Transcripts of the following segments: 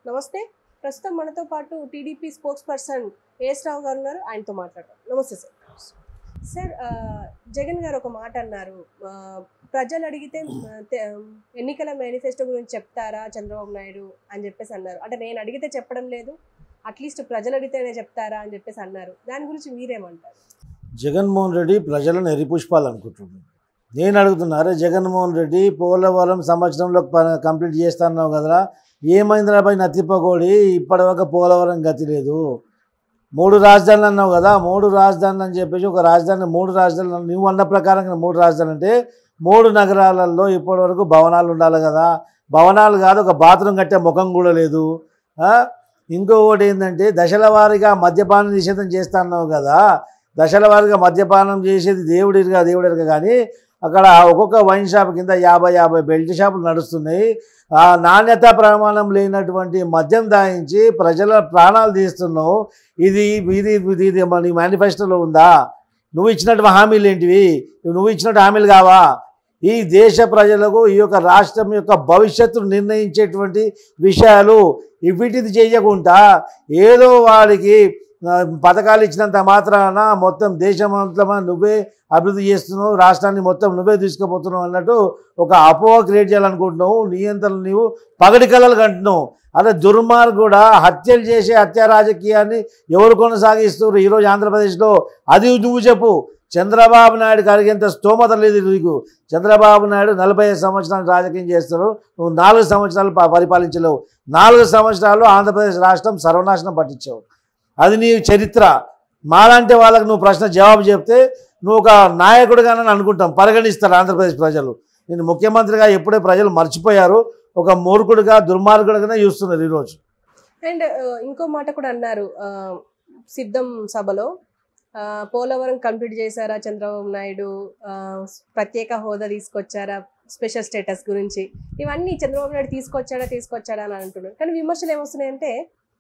నమస్తే ప్రస్తుతం మనతో పాటు TDP spokesperson A S Rao గారు ఉన్నారు ఆయనతో మాట్లాడతాం నమస్తే సార్ సార్ ఆ, జగన్ గారు ఒక మాట అన్నారు ఆ, ప్రజలు అడిగితే ఆ, తె- ఎన్నికల మేనిఫెస్టో గురించి చెప్తారా చంద్రబాబు నాయుడు అని చెప్పేసి అన్నారు అంటే నేను అడిగితే చెప్పడం లేదు అట్లీస్ట్ ప్రజలు అడిగితేనే చెప్తారా అని చెప్పేసి అన్నారు దాని గురించి మీరేమంటారు జగన్మోహన్ రెడ్డి ప్రజలను ఎరిపుష్పాలు అనుకుంటున్నాడు నేను అడుగుతున్నా జగన్మోహన్ రెడ్డి పోలవరం సంవత్సరంలో ప- కంప్లీట్ చేస్తున్నావు కదరా ఏమైందిరా పై నత్తిప్పకోడి ఇప్పటివరకు పోలవరం గతి లేదు మూడు రాజధానులు అన్నావు కదా మూడు రాజధానులు అని చెప్పేసి ఒక రాజధాని మూడు రాజధానులు నువ్వు అన్న ప్రకారంగా మూడు రాజధానులు అంటే మూడు నగరాలలో ఇప్పటివరకు భవనాలు ఉండాలి కదా భవనాలు కాదు ఒక బాత్రూమ్ కట్టే ముఖం కూడా లేదు ఆ? ఇంకొకటి ఏంటంటే దశల వారీగా మద్యపానం నిషేధం చేస్తా అన్నావు కదా దశల వారీగా మద్యపానం చేసేది దేవుడిగా దేవుడిగా కానీ అక్కడ ఒక్కొక్క వైన్ షాప్ కింద యాభై యాభై బెల్ట్ షాపులు నడుస్తున్నాయి ఆ నాణ్యత ప్రమాణం లేనటువంటి మద్యం దాయించి ప్రజల ప్రాణాలు తీస్తున్నావు ఇది ఇది ఇది ఇది మన మేనిఫెస్టోలో ఉందా నువ్వు ఇచ్చినట్టు హామీలు ఏంటివి నువ్వు ఇచ్చినట్టు హామీలు కావా ఈ దేశ ప్రజలకు ఈ యొక్క రాష్ట్రం యొక్క భవిష్యత్తును నిర్ణయించేటువంటి విషయాలు వీటిది చేయకుండా ఏదో వాడికి ఆ, పథకాలు ఇచ్చినంత మాత్రాన మొత్తం దేశం అంతా నువ్వే అభివృద్ధి చేస్తున్నావు రాష్ట్రాన్ని మొత్తం నువ్వే తీసుకుపోతున్నావు అన్నట్టు ఒక అపోహ క్రియేట్ చేయాలనుకుంటున్నావు నియంత్రణ నీవు పగటి కళలు కంటున్నావు అదే దుర్మార్గుడ హత్యలు చేసే హత్య రాజకీయాన్ని ఎవరు కొనసాగిస్తున్నారు ఈరోజు ఆంధ్రప్రదేశ్లో అది నువ్వు చెప్పు చంద్రబాబు నాయుడు కలిగేంత స్తోమత లేదు నీకు చంద్రబాబు నాయుడు నలభై ఐదు సంవత్సరాలు రాజకీయం చేస్తారు నువ్వు నాలుగు సంవత్సరాలు ప- పరిపాలించలేవు నాలుగు సంవత్సరాలు ఆంధ్రప్రదేశ్ రాష్ట్రం సర్వనాశనం పట్టించావు అది నీ చరిత్ర మాలాంటి వాళ్ళకి నువ్వు ప్రశ్న జవాబు చెప్తే నువ్వు ఒక నాయకుడిగా నన్ను అనుకుంటాం పరిగణిస్తారు ఆంధ్రప్రదేశ్ ప్రజలు నేను ముఖ్యమంత్రిగా ఎప్పుడే ప్రజలు మర్చిపోయారు ఒక మూర్ఖుడిగా దుర్మార్గుడిగానే చూస్తున్నారు ఈరోజు అండ్ ఇంకో మాట కూడా అన్నారు ఆ, సిద్ధం సభలో ఆ, పోలవరం కంప్లీట్ చేశారా చంద్రబాబు నాయుడు ఆ, ప్రత్యేక హోదా తీసుకొచ్చారా స్పెషల్ స్టేటస్ గురించి ఇవన్నీ చంద్రబాబు నాయుడు తీసుకొచ్చాడా తీసుకొచ్చాడా అని అంటున్నారు కానీ విమర్శలు ఏమొస్తున్నాయంటే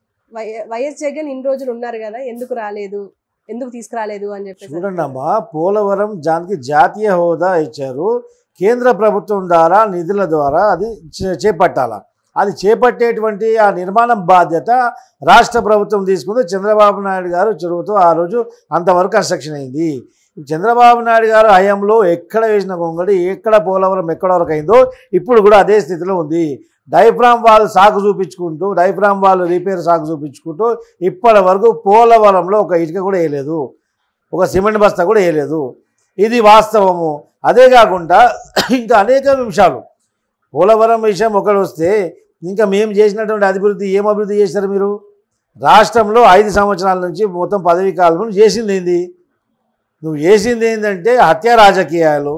వై- వైఎస్ జగన్ ఇన్ని రోజులు ఉన్నారు కదా ఎందుకు రాలేదు ఎందుకు తీసుకురాలేదు అని చెప్పేసి చూడండి అమ్మా పోలవరం దానికి జాతీయ హోదా ఇచ్చారు కేంద్ర ప్రభుత్వం ద్వారా నిధుల ద్వారా అది చే- చేపట్టాల అది చేపట్టేటువంటి ఆ నిర్మాణం బాధ్యత రాష్ట్ర ప్రభుత్వం తీసుకుంది చంద్రబాబు నాయుడు గారు చొరవతో ఆ రోజు అంతవరకు కన్స్ట్రక్షన్ అయింది చంద్రబాబు నాయుడు గారు హయాంలో ఎక్కడ వేసిన గొంగడి ఎక్కడ పోలవరం ఎక్కడ వరకు అయిందో ఇప్పుడు కూడా అదే స్థితిలో ఉంది డైఫ్రామ్ వాళ్ళు సాగు చూపించుకుంటూ డైఫ్రామ్ వాళ్ళు రిపేర్ సాగు చూపించుకుంటూ ఇప్పటి వరకు పోలవరంలో ఒక ఇటుక కూడా వేయలేదు ఒక సిమెంట్ బస్తా కూడా వేయలేదు ఇది వాస్తవము అదే కాకుండా ఇంకా అనేక విషయాలు పోలవరం విషయం ఒకటి వస్తే ఇంకా మేము చేసినటువంటి అభివృద్ధి ఏం అభివృద్ధి చేశారు మీరు రాష్ట్రంలో ఐదు సంవత్సరాల నుంచి మొత్తం పదవీ కాలం చేసింది ఏంది నువ్వు చేసింది ఏంటంటే హత్య రాజకీయాలు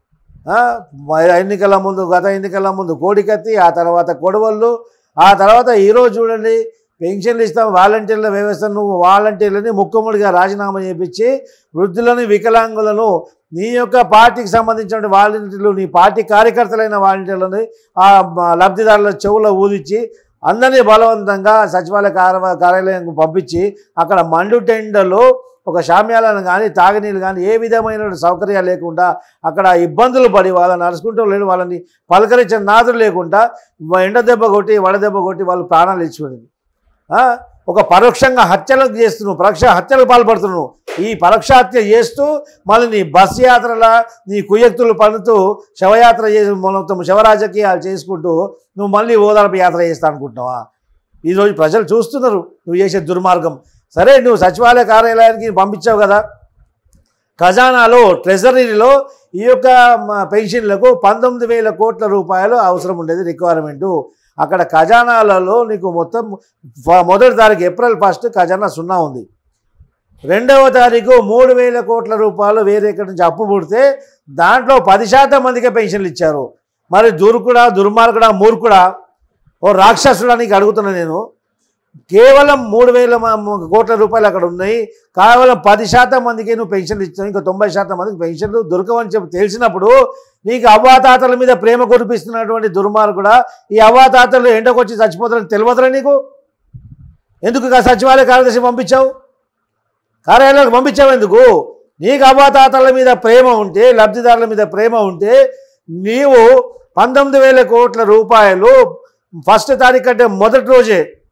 ఆ, మ- ఎన్నికల ముందు గత ఎన్నికల ముందు కోడికత్తి ఆ తర్వాత కొడవళ్ళు ఆ తర్వాత ఈరోజు చూడండి పెన్షన్లు ఇస్తాం వాలంటీర్ల వ్యవస్థ నువ్వు వాలంటీర్లని ముక్కముడిగా రాజీనామా చేపించి వృద్ధులను వికలాంగులను నీ యొక్క పార్టీకి సంబంధించిన వాలంటీర్లు నీ పార్టీ కార్యకర్తలైన వాలంటీర్లని ఆ మ- లబ్ధిదారుల చెవులో ఊదిచ్చి అందరినీ బలవంతంగా సచివాలయ కార్య కార్యాలయం పంపించి అక్కడ మండు టెండర్లో ఒక శామ్యాలను కానీ తాగునీళ్ళు కానీ ఏ విధమైన సౌకర్యాలు లేకుండా అక్కడ ఇబ్బందులు పడి వాళ్ళని నడుచుకుంటూ లేడు వాళ్ళని పలకరించిన నాదులు లేకుండా ఎండ దెబ్బ కొట్టి వడదెబ్బ కొట్టి వాళ్ళు ప్రాణాలు ఇచ్చుకునేది ఆ? ఒక పరోక్షంగా హత్యలకు చేస్తున్నావు పరోక్ష హత్యలకు పాల్పడుతున్నావు ఈ పరోక్ష హత్య చేస్తూ మళ్ళీ నీ బస్ యాత్రల నీ కుయక్తులు పనుతూ శవయాత్ర చేసి మొత్తం శవరాజకీయాలు చేసుకుంటూ నువ్వు మళ్ళీ ఓదార్పు యాత్ర చేస్తా అనుకుంటున్నావా ఈరోజు ప్రజలు చూస్తున్నారు నువ్వు చేసే దుర్మార్గం సరే నువ్వు సచివాలయ కార్యాలయానికి పంపించావు కదా ఖజానాలో ట్రెజరీలో ఈ యొక్క మ- పెన్షన్లకు పంతొమ్మిది వేల కోట్ల రూపాయలు అవసరం ఉండేది రిక్వైర్మెంటు అక్కడ ఖజానాలలో నీకు మొత్తం ఫ- మొదటి తారీఖు ఏప్రిల్ ఫస్ట్ ఖజానా సున్నా ఉంది రెండవ తారీఖు మూడు వేల కోట్ల రూపాయలు వేరే ఎక్కడి నుంచి అప్పు పుడితే దాంట్లో పది శాతం మందికే పెన్షన్లు ఇచ్చారు మరి దుర్కుడా దుర్మార్గుడా మూర్ఖుడా ఓ రాక్షసుడా నీకు అడుగుతున్నా నేను కేవలం మూడు వేల మ- కోట్ల రూపాయలు అక్కడ ఉన్నాయి కేవలం పది శాతం మందికి నువ్వు పెన్షన్లు ఇచ్చావు ఇంకా తొంభై శాతం మందికి పెన్షన్లు దొరకవని చెప్పి తెలిసినప్పుడు నీకు అవ్వాతాతల మీద ప్రేమ కురిపిస్తున్నటువంటి దుర్మార్గుడా ఈ అవ్వాతాతలు ఎండకొచ్చి చచ్చిపోతారని తెలియదురా నీకు ఎందుకు ఇక సచివాలయ కార్యదర్శి పంపించావు కార్యాలయాలకు పంపించావు ఎందుకు నీకు అవ్వాతాతల మీద ప్రేమ ఉంటే లబ్ధిదారుల మీద ప్రేమ ఉంటే నీవు పంతొమ్మిది వేల కోట్ల రూపాయలు ఫస్ట్ తారీఖు కంటే మొదటి రోజే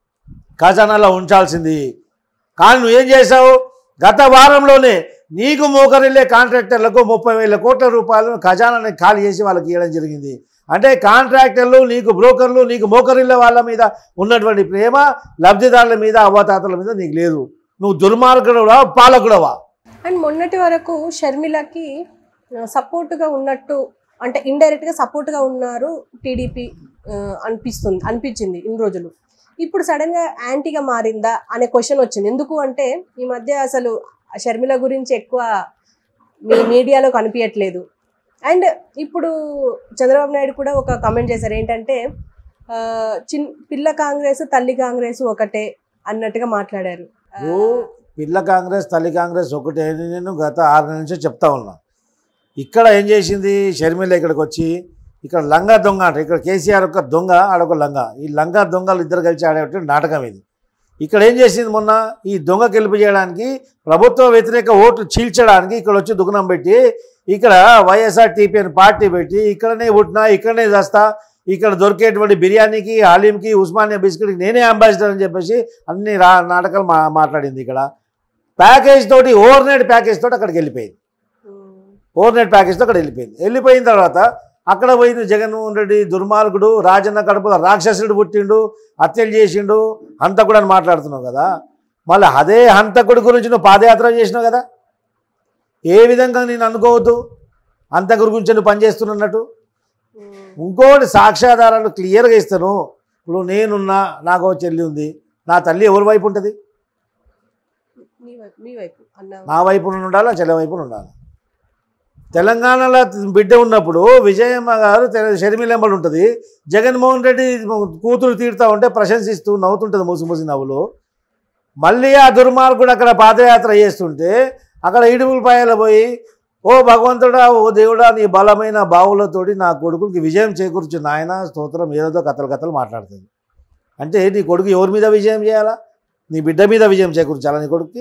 ఖజానాలో ఉంచాల్సింది కానీ నువ్వేం చేశావు గత వారంలోనే నీకు మోకరిల్లే కాంట్రాక్టర్లకు ముప్పై వేల కోట్ల రూపాయలు ఖజానాని ఖాళీ చేసి వాళ్ళకి ఇవ్వడం జరిగింది అంటే కాంట్రాక్టర్లు నీకు బ్రోకర్లు నీకు మోకరిల్లే వాళ్ళ మీద ఉన్నటువంటి ప్రేమ లబ్ధిదారుల మీద అవ్వతాతల మీద నీకు లేదు నువ్వు దుర్మార్గుడవా పాలకుడవా అండ్ మొన్నటి వరకు షర్మిలకి సపోర్ట్గా ఉన్నట్టు అంటే ఇండైరెక్ట్గా సపోర్ట్గా ఉన్నారు టీడీపీ అనిపిస్తుంది అనిపించింది ఇన్ని రోజులు ఇప్పుడు సడన్గా యాంటీగా మారిందా అనే క్వశ్చన్ వచ్చింది ఎందుకు అంటే ఈ మధ్య అసలు షర్మిల గురించి ఎక్కువ మీ మీడియాలో కనిపించట్లేదు అండ్ ఇప్పుడు చంద్రబాబు నాయుడు కూడా ఒక కామెంట్ చేశారు ఏంటంటే ఆ, చిన్ పిల్ల కాంగ్రెస్ తల్లి కాంగ్రెస్ ఒకటే అన్నట్టుగా మాట్లాడారు ఆ, ఓ పిల్ల కాంగ్రెస్ తల్లి కాంగ్రెస్ ఒకటే అని నేను గత ఆరు నెలల నుంచి చెప్తా ఉన్నా ఇక్కడ ఏం చేసింది షర్మిల ఇక్కడికి వచ్చి ఇక్కడ లంగా దొంగ అంట ఇక్కడ కేసీఆర్ ఒక దొంగ ఆడొక లంగా ఈ లంగా దొంగలు ఇద్దరు కలిసి ఆడేటువంటి నాటకం ఇది ఇక్కడ ఏం చేసింది మొన్న ఈ దొంగ గెలుపు చేయడానికి ప్రభుత్వ వ్యతిరేక ఓట్లు చీల్చడానికి ఇక్కడ వచ్చి దుకాణం పెట్టి ఇక్కడ వైఎస్ఆర్ టీపీ అని పార్టీ పెట్టి ఇక్కడనే పుట్టినా ఇక్కడనే చేస్తా ఇక్కడ దొరికేటువంటి బిర్యానీకి హాలీంకి ఉస్మానియా బిస్కెట్కి నేనే అంబాసిడర్ అని చెప్పేసి అన్ని రా నాటకాలు మా మాట్లాడింది ఇక్కడ ప్యాకేజ్ తోటి ఓవర్ నైట్ ప్యాకేజ్ తోటి అక్కడికి వెళ్ళిపోయింది ఉమ్, ఓవర్ నైట్ ప్యాకేజ్తో అక్కడ వెళ్ళిపోయింది వెళ్ళిపోయిన తర్వాత అక్కడ పోయింది జగన్మోహన్ రెడ్డి దుర్మార్గుడు రాజన్న కడుపులో రాక్షసుడు పుట్టిండు హత్యలు చేసిండు హంతకుడు అని మాట్లాడుతున్నావు కదా మళ్ళీ అదే హంతకుడి గురించి నువ్వు పాదయాత్ర చేసినావు కదా ఏ విధంగా నేను అనుకోవద్దు హంతకుడి గురించి నువ్వు పనిచేస్తున్నట్టు ఉమ్, ఇంకోటి సాక్ష్యాధారాలు క్లియర్గా ఇస్తాను ఇప్పుడు నేనున్నా నాకు ఓ చెల్లి ఉంది నా తల్లి ఎవరి వైపు ఉంటుంది మీ వైపు మీ వైపు అన్న నా వైపున ఉండాలా చెల్లె వైపున ఉండాలి తెలంగాణలో బిడ్డ ఉన్నప్పుడు విజయమ్మ గారు తెల- షర్మిలెంబడి ఉంటుంది జగన్మోహన్ రెడ్డి కూతురు తీరుతూ ఉంటే ప్రశంసిస్తూ నవ్వుతుంటుంది మూసి మూసి నవ్వులు మళ్ళీ ఆ దుర్మార్గుడు అక్కడ పాదయాత్ర చేస్తుంటే అక్కడ ఇడుపుల పాయలు పోయి ఓ భగవంతుడా ఓ దేవుడా నీ బలమైన బావులతోటి నా కొడుకుకి విజయం చేకూర్చు నాయన స్తోత్రం ఏదో కథలు కథలు మాట్లాడుతుంది అంటే నీ కొడుకు ఎవరి మీద విజయం చేయాలా నీ బిడ్డ మీద విజయం చేకూర్చాలా నీ కొడుకుకి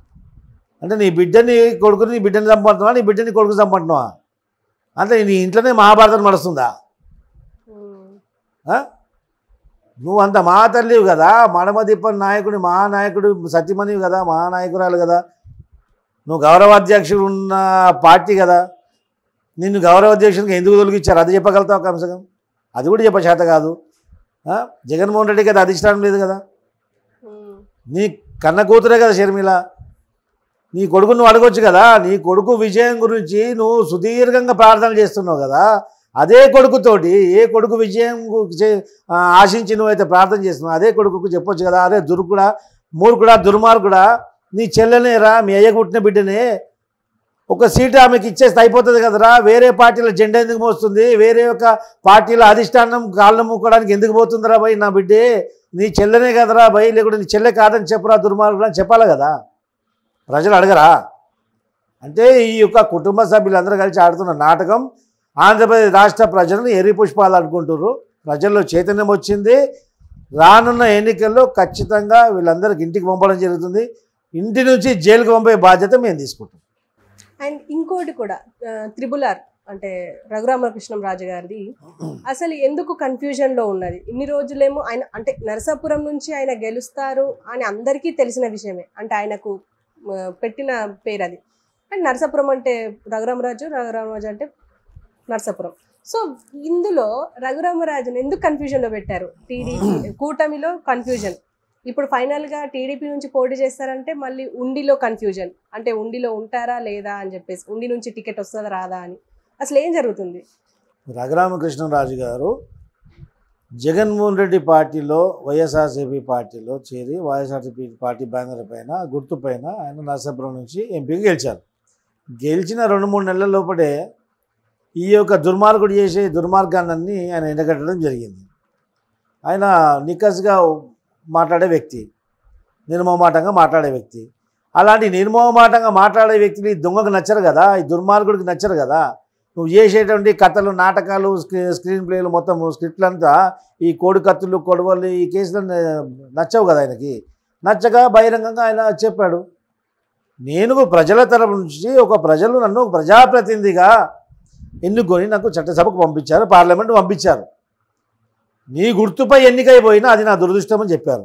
అంటే నీ బిడ్డని కొడుకుని నీ బిడ్డని చంపంటున్నావా నీ బిడ్డని కొడుకు చంపంటున్నావా అంటే నీ ఇంట్లోనే మహాభారతం నడుస్తుందా ఉమ్, ఆ? నువ్వు అంత మా తల్లివి కదా మడమదిప్పని నాయకుడి మహానాయకుడు సత్యమణివి కదా మహానాయకురాలు కదా నువ్వు గౌరవాధ్యక్షుడు ఉన్న పార్టీ కదా నిన్ను గౌరవాధ్యక్షుడికి ఎందుకు తొలగించారు అది చెప్పగలుగుతావు కంసకం అది కూడా చెప్ప చేత కాదు ఆ? జగన్మోహన్ రెడ్డికి అది అధిష్టానం లేదు కదా ఉమ్, నీ కన్న కూతురే కదా షర్మిల నీ కొడుకు నువ్వు అడగొచ్చు కదా నీ కొడుకు విజయం గురించి నువ్వు సుదీర్ఘంగా ప్రార్థనలు చేస్తున్నావు కదా అదే కొడుకుతోటి ఏ కొడుకు విజయం గు- చే- ఆ, ఆశించి నువ్వైతే ప్రార్థన చేస్తున్నావు అదే కొడుకుకు చెప్పొచ్చు కదా అరే దుర్గుడా మూర్ఖుడా దుర్మార్గుడా నీ చెల్లెనేరా మీ అయ్య పుట్టిన బిడ్డనే ఒక సీటు ఆమెకి ఇచ్చేస్తే అయిపోతుంది కదరా వేరే పార్టీల జెండా ఎందుకు మోస్తుంది వేరే ఒక పార్టీల అధిష్టానం కాళ్ళను మూకోవడానికి ఎందుకు పోతుందిరా భయ్ నా బిడ్డే నీ చెల్లెనే కదరా భయ్ లేకుంటే నీ చెల్లె కాదని చెప్పరా దుర్మార్గుడు అని చెప్పాలి కదా ప్రజలు అడగరా అంటే ఈ యొక్క కుటుంబ సభ్యులందరూ కలిసి ఆడుతున్న నాటకం ఆంధ్రప్రదేశ్ రాష్ట్ర ప్రజలను ఎర్రి పుష్పాలు అనుకుంటున్నారు ప్రజల్లో చైతన్యం వచ్చింది రానున్న ఎన్నికల్లో ఖచ్చితంగా వీళ్ళందరికి ఇంటికి పంపడం జరుగుతుంది ఇంటి నుంచి జైలుకి పంపే బాధ్యత మేము తీసుకుంటాం అండ్ ఇంకోటి కూడా త్రిబుల్ ఆర్ అంటే రఘురామకృష్ణం రాజు గారిది అసలు ఎందుకు కన్ఫ్యూజన్ లో ఉన్నది ఇన్ని రోజులేమో ఆయన అంటే నరసాపురం నుంచి ఆయన గెలుస్తారు అని అందరికీ తెలిసిన విషయమే అంటే ఆయనకు ఆ, పెట్టిన పేరు అది అండ్ నరసాపురం అంటే రఘురామరాజు రఘురామరాజు అంటే నరసాపురం సో ఇందులో రఘురామరాజుని ఎందుకు కన్ఫ్యూజన్ లో పెట్టారు టీడీపీ కూటమిలో కన్ఫ్యూజన్ ఇప్పుడు ఫైనల్ గా టీడీపీ నుంచి పోటీ చేస్తారంటే మళ్ళీ ఉండిలో కన్ఫ్యూజన్ అంటే ఉండిలో ఉంటారా లేదా అని చెప్పేసి ఉండి నుంచి టికెట్ వస్తుందా రాదా అని అసలు ఏం జరుగుతుంది రఘురామకృష్ణరాజు గారు జగన్మోహన్ రెడ్డి పార్టీలో వైఎస్ఆర్సీపీ పార్టీలో చేరి వైఎస్ఆర్సీపీ పార్టీ బ్యానర్ పైన గుర్తు పైన ఆయన నరసాపురం నుంచి ఎంపీకి గెలిచారు గెలిచిన రెండు మూడు నెలల లోపలే ఈ యొక్క దుర్మార్గుడు చేసే దుర్మార్గాన్ని ఆయన ఎండగట్టడం జరిగింది ఆయన నికస్గా మాట్లాడే వ్యక్తి నిర్మమాటంగా మాట్లాడే వ్యక్తి అలాంటి నిర్మమాటంగా మాట్లాడే వ్యక్తులు ఈ దొంగకు నచ్చరు కదా ఈ దుర్మార్గుడికి నచ్చరు కదా నువ్వు చేసేటువంటి కథలు నాటకాలు స్క్రీ- స్క్రీన్ ప్లేలు మొత్తం స్క్రిప్ట్లు అంతా ఈ కోడి కత్తులు కొడవలు ఈ కేసులు నచ్చవు కదా ఆయనకి నచ్చగా బహిరంగంగా ఆయన చెప్పాడు నేను ప్రజల తరపు నుంచి ఒక ప్రజలు నన్ను ఒక ప్రజాప్రతినిధిగా ఎన్నుకొని నాకు చట్టసభకు పంపించారు పార్లమెంట్ పంపించారు నీ గుర్తుపై ఎన్నికైపోయినా అది నా దురదృష్టం అని చెప్పారు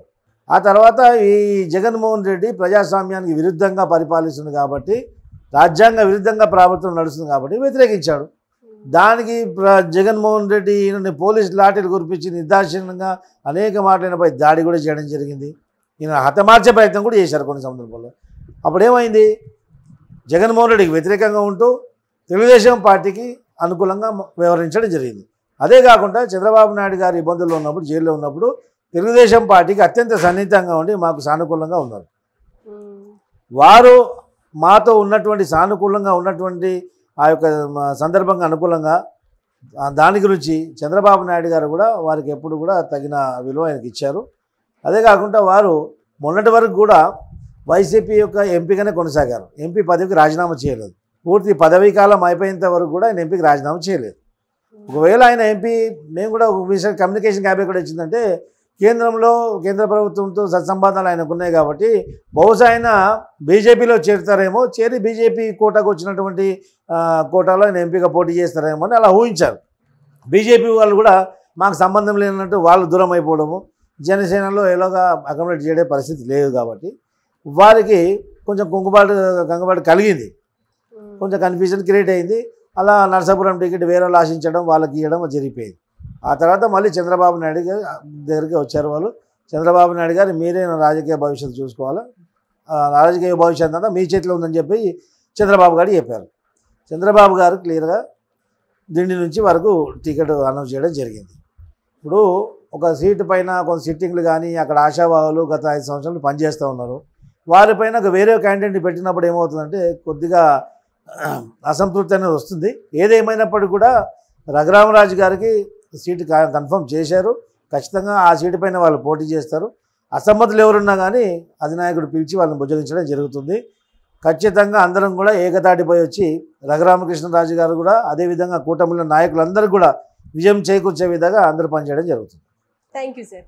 ఆ తర్వాత ఈ జగన్మోహన్ రెడ్డి ప్రజాస్వామ్యానికి విరుద్ధంగా పరిపాలిస్తుంది కాబట్టి రాజ్యాంగ విరుద్ధంగా ప్రభుత్వం నడుస్తుంది కాబట్టి వ్యతిరేకించాడు దానికి ప్ర- జగన్మోహన్ రెడ్డి ఈయనని పోలీస్ లాఠీలు కురిపించి నిర్దాక్షిణ్యంగా అనేక మాటలపై దాడి కూడా చేయడం జరిగింది ఈయన హతమార్చే ప్రయత్నం కూడా చేశారు కొన్ని సందర్భాల్లో అప్పుడు ఏమైంది జగన్మోహన్ రెడ్డికి వ్యతిరేకంగా ఉంటూ తెలుగుదేశం పార్టీకి అనుకూలంగా మ- వ్యవహరించడం జరిగింది అదే కాకుండా చంద్రబాబు నాయుడు గారు ఇబ్బందుల్లో ఉన్నప్పుడు జైల్లో ఉన్నప్పుడు తెలుగుదేశం పార్టీకి అత్యంత సన్నిహితంగా ఉండి మాకు సానుకూలంగా ఉన్నారు ఉమ్, వారు మాతో ఉన్నటువంటి సానుకూలంగా ఉన్నటువంటి ఆ యొక్క మ- సందర్భంగా అనుకూలంగా ఆ దాని గురించి చంద్రబాబు నాయుడు గారు కూడా వారికి ఎప్పుడు కూడా తగిన విలువ ఆయనకి ఇచ్చారు అదే కాకుండా వారు మొన్నటి వరకు కూడా వైసీపీ యొక్క ఎంపీగానే కొనసాగారు ఎంపీ పదవికి రాజీనామా చేయలేదు పూర్తి పదవీ కాలం అయిపోయేంత వరకు కూడా ఆయన ఎంపీకి రాజీనామా చేయలేదు ఒకవేళ ఆయన ఎంపీ మేము కూడా ఒక విషయం కమ్యూనికేషన్ గ్యాప్ ఎక్కడ వచ్చిందంటే కేంద్రంలో కేంద్ర ప్రభుత్వంతో సత్సంబంధాలు ఆయనకు ఉన్నాయి కాబట్టి బహుశా ఆయన బీజేపీలో చేరుతారేమో చేరి బీజేపీ కోటాకు వచ్చినటువంటి ఆ, కోటాలో ఆయన ఎంపీగా పోటీ చేస్తారేమో అని అలా ఊహించారు బీజేపీ వాళ్ళు కూడా మాకు సంబంధం లేనట్టు వాళ్ళు దూరం అయిపోవడము జనసేనలో ఎలాగా అకామిడేట్ చేయడే పరిస్థితి లేదు కాబట్టి వారికి కొంచెం కుంగుబాటు కంగుబాటు కలిగింది ఉమ్, కొంచెం కన్ఫ్యూజన్ క్రియేట్ అయింది అలా నరసాపురం టికెట్ వేరే వాళ్ళు ఆశించడం వాళ్ళకి ఇవ్వడం జరిగిపోయింది ఆ తర్వాత మళ్ళీ చంద్రబాబు నాయుడు గారి దగ్గరికి వచ్చారు వాళ్ళు చంద్రబాబు నాయుడు గారు మీరే నా రాజకీయ భవిష్యత్తు చూసుకోవాలి ఆ రాజకీయ భవిష్యత్తు అంతా మీ చేతిలో ఉందని చెప్పి చంద్రబాబు గారు చెప్పారు చంద్రబాబు గారు క్లియర్గా దిండి నుంచి వరకు టికెట్ అనౌన్స్ చేయడం జరిగింది ఇప్పుడు ఒక సీటు పైన కొంత సిట్టింగ్లు కానీ అక్కడ ఆశావాహులు గత ఐదు సంవత్సరాలు పనిచేస్తూ ఉన్నారు వారిపైన ఒక వేరే క్యాండిడేట్ని పెట్టినప్పుడు ఏమవుతుందంటే కొద్దిగా అసంతృప్తి అనేది వస్తుంది ఏదేమైనప్పటికీ కూడా రఘురామరాజు గారికి సీటు కా- కన్ఫర్మ్ చేశారు ఖచ్చితంగా ఆ సీటు పైన వాళ్ళు పోటీ చేస్తారు అసమ్మతులు ఎవరున్నా కానీ అధినాయకుడు పిలిచి వాళ్ళని భుజగించడం జరుగుతుంది ఖచ్చితంగా అందరం కూడా ఏకతాటిపై వచ్చి రఘురామకృష్ణరాజు గారు కూడా అదేవిధంగా కూటమిలో నాయకులందరూ కూడా విజయం చేకూర్చే విధంగా అందరూ పనిచేయడం జరుగుతుంది థ్యాంక్ యూ సార్